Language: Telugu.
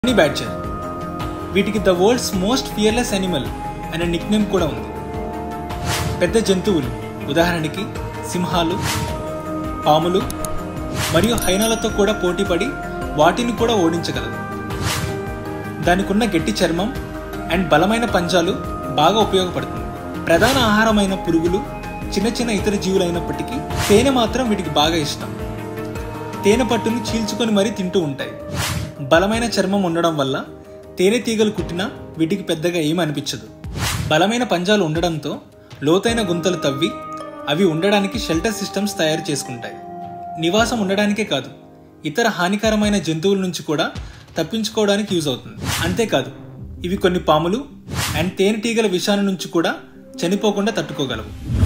హనీ బ్యాడ్జర్ వీటికి the world's most fearless animal అనే నిక్నేమ్ కూడా ఉంది పెద్ద జంతువులు ఉదాహరణకి సింహాలు పాములు మరియు హైనాలతో కూడా పోటీపడి వాటిని కూడా ఓడించగలదు దానికున్న గట్టి చర్మం అండ్ బలమైన పంజాలు బాగా ఉపయోగపడుతుంది ప్రధాన ఆహారమైన పురుగులు చిన్న చిన్న ఇతర జీవులైనప్పటికీ తేనె మాత్రం వీటికి బాగా ఇష్టం తేనె పట్టును చీల్చుకొని మరీ తింటూ ఉంటాయి బలమైన చర్మం ఉండడం వల్ల తేనె తీగలు కుట్టినా వీటికి పెద్దగా ఏమీ అనిపించదు బలమైన పంజాలు ఉండడంతో లోతైన గుంతలు తవ్వి అవి ఉండడానికి షెల్టర్ సిస్టమ్స్ తయారు చేసుకుంటాయి నివాసం ఉండడానికే కాదు ఇతర హానికరమైన జంతువుల నుంచి కూడా తప్పించుకోవడానికి యూజ్ అవుతుంది అంతేకాదు ఇవి కొన్ని పాములు అండ్ తేనెటీగల విషాన్ని నుంచి కూడా చనిపోకుండా తట్టుకోగలవు